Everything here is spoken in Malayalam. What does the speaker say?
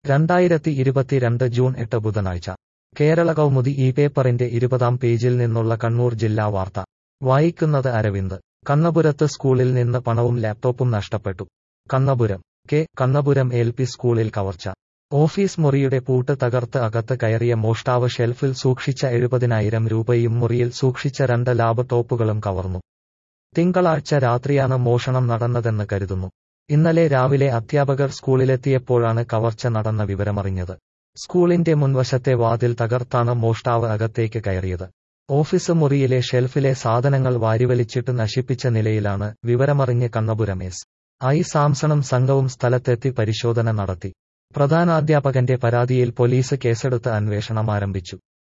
രണ്ടായിരത്തി ഇരുപത്തിരണ്ട് ജൂൺ എട്ട് ബുധനാഴ്ച കേരള കൗമുദി ഈ പേപ്പറിന്റെ ഇരുപതാം പേജിൽ നിന്നുള്ള കണ്ണൂർ ജില്ലാ വാർത്ത വായിക്കുന്നത് അരവിന്ദ് കണ്ണപുരത്ത് സ്കൂളിൽ നിന്ന് പണവും ലാപ്ടോപ്പും നഷ്ടപ്പെട്ടു Kannapuram K Kannapuram L P സ്കൂളിൽ കവർച്ച ഓഫീസ് മുറിയുടെ പൂട്ട് തകർത്ത് അകത്ത് കയറിയ മോഷ്ടാവ് ഷെൽഫിൽ സൂക്ഷിച്ച എഴുപതിനായിരം രൂപയും മുറിയിൽ സൂക്ഷിച്ച രണ്ട് ലാപ്ടോപ്പുകളും കവർന്നു തിങ്കളാഴ്ച രാത്രിയാണ് മോഷണം നടന്നതെന്ന് കരുതുന്നു ഇന്നലെ രാവിലെ അധ്യാപകർ സ്കൂളിലെത്തിയപ്പോഴാണ് കവർച്ച നടന്ന വിവരമറിഞ്ഞത് സ്കൂളിന്റെ മുൻവശത്തെ വാതിൽ തകർത്താണ് മോഷ്ടാവ് അകത്തേക്ക് കയറിയത് ഓഫീസ് മുറിയിലെ ഷെൽഫിലെ സാധനങ്ങൾ വാരിവലിച്ചിട്ട് നശിപ്പിച്ച നിലയിലാണ് വിവരമറിഞ്ഞ് കണ്ണപുരം എസ് ഐ സാംസണും സംഘവും സ്ഥലത്തെത്തി പരിശോധന നടത്തി പ്രധാനാധ്യാപകന്റെ പരാതിയിൽ പോലീസ് കേസെടുത്ത് അന്വേഷണം ആരംഭിച്ചു